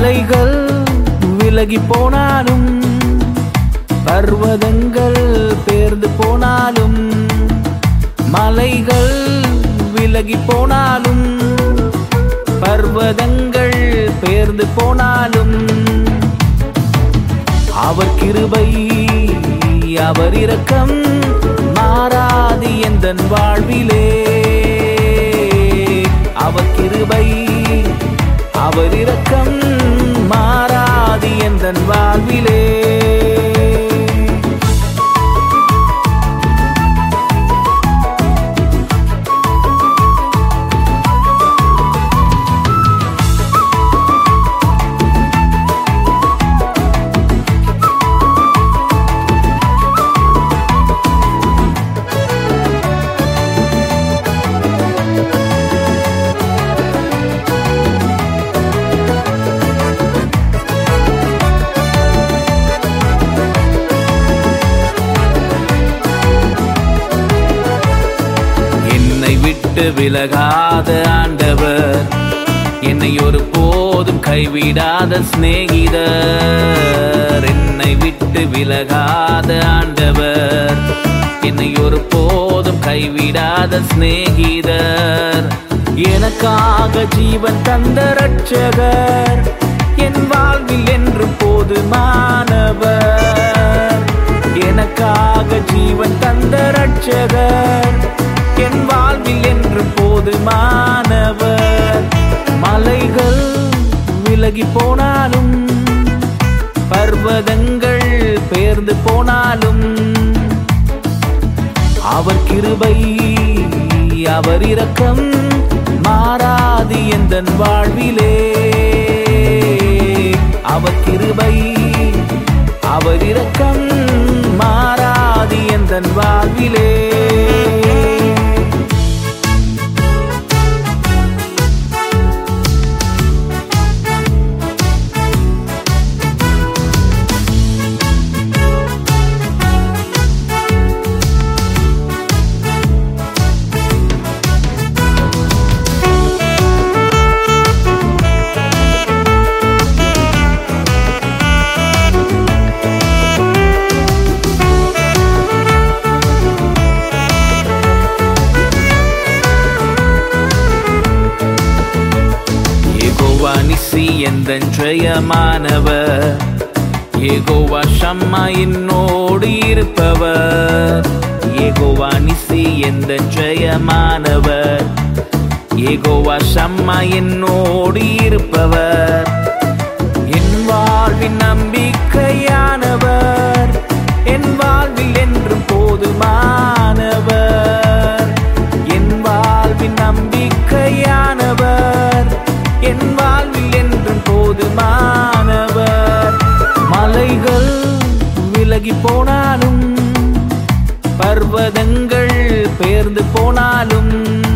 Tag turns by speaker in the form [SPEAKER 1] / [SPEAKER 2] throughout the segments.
[SPEAKER 1] மலைகள் விலகி போனாலும் பர்வதங்கள் பேர்ந்து போனாலும் மலைகள் விலகி போனாலும் பர்வதங்கள் பேர்ந்து போனாலும் அவர் கிருபை அவர் இரக்கம் மாறாது எந்தன் வாழ்விலே அவர் கிருபை அவர் இரக்கம் மாறாது எந்தன் வாழ்விலே என்னை விட்டு விலகாத ஆண்டவர் என்னை ஒரு போதும் கைவிடாத சிநேகிதர் என்னை விட்டு விலகாத ஆண்டவர் என்னை ஒரு போதும் கைவிடாத சிநேகிதர் எனக்காக ஜீவன் தந்த ரட்சகர் என் வாழ்வில் என்று போதுமானவர் எனக்காக ஜீவன் தந்த ரட்சகர் என் வாழ்வில் என்று போதுமானவர் மலைகள் விலகி போனாலும் பர்வதங்கள் பேர்ந்து போனாலும் அவர் கிருபை அவர் இரக்கம் மாறாது எந்தன் வாழ்விலே அவர் கிருபை அவர் இரக்கம் மாறாது எந்தன் வாழ்விலே ஏகோவா நிசி எந்தன் ஜெயமானவர் ஏகோவா ஷம்மா என்னோடு இருப்பவர் ஏகோவா நிசி எந்தன் ஜெயமானவர் ஏகோவா ஷம்மா என்னோடு இருப்பவர் என் வாழ்வின் நம்பிக்கையானவர் என் வாழ்வில் என்றும் போதுமானவர் என் வாழ்வின் நம்பிக்கையானவர் என் வாழ்வில் என்றும் போதுமானவர் மலைகள் விலகி போனாலும் பர்வதங்கள் பேர்ந்து போனாலும்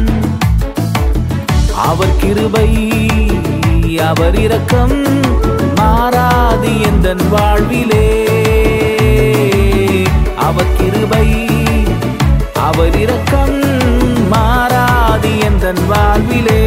[SPEAKER 1] அவர் கிருபை அவர் இரக்கம் மாறாது எந்தன் வாழ்விலே அவர் கிருபை அவர் இரக்கம் மாறாது எந்தன் வாழ்விலே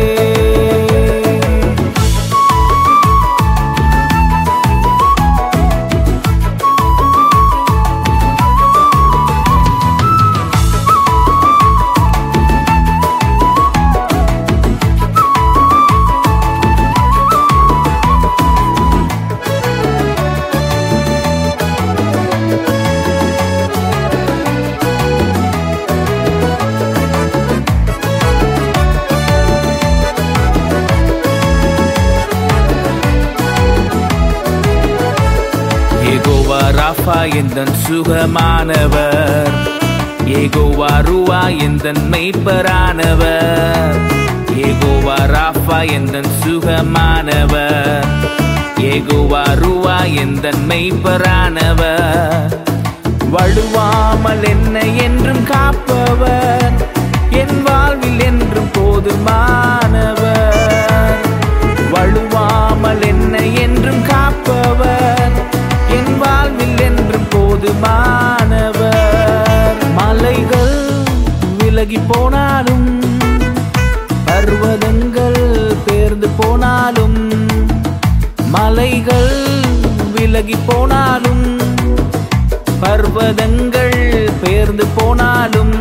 [SPEAKER 1] ஏகோவா ராஃபா எந்தன் சுகமானவர் ஏகோவா ருவா எந்தன் மெய்ப்பரானவர் ஏகோவா ராஃபா எந்தன் சுகமானவர் ஏகோவா ருவா எந்தன் மெய்ப்பரானவர் வழுவாமல் என்னை என்றும் காப்பவர் என் வாழ்வில் என்றும் போதுமானவர் வழுவாமல் என்னை என்றும் காப்பவர் என் வாழ்வில் என்றும் போதுமானவர் மலைகள் விலகி போனாலும் பர்வதங்கள் பேர்ந்து போனாலும் மலைகள் விலகி போனாலும் பர்வதங்கள் பெயர்ந்து போனாலும்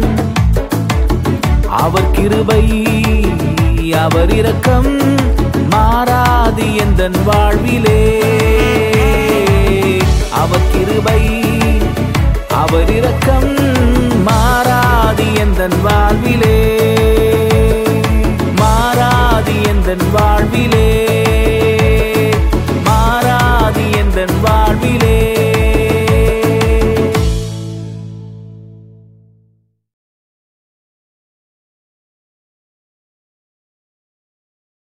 [SPEAKER 1] அவர் கிருபை அவர் இரக்கம் மாறாது எந்த வாழ்விலே அவர் கிருபை அவர் இரக்கம் மாறாது எந்த வாழ்விலே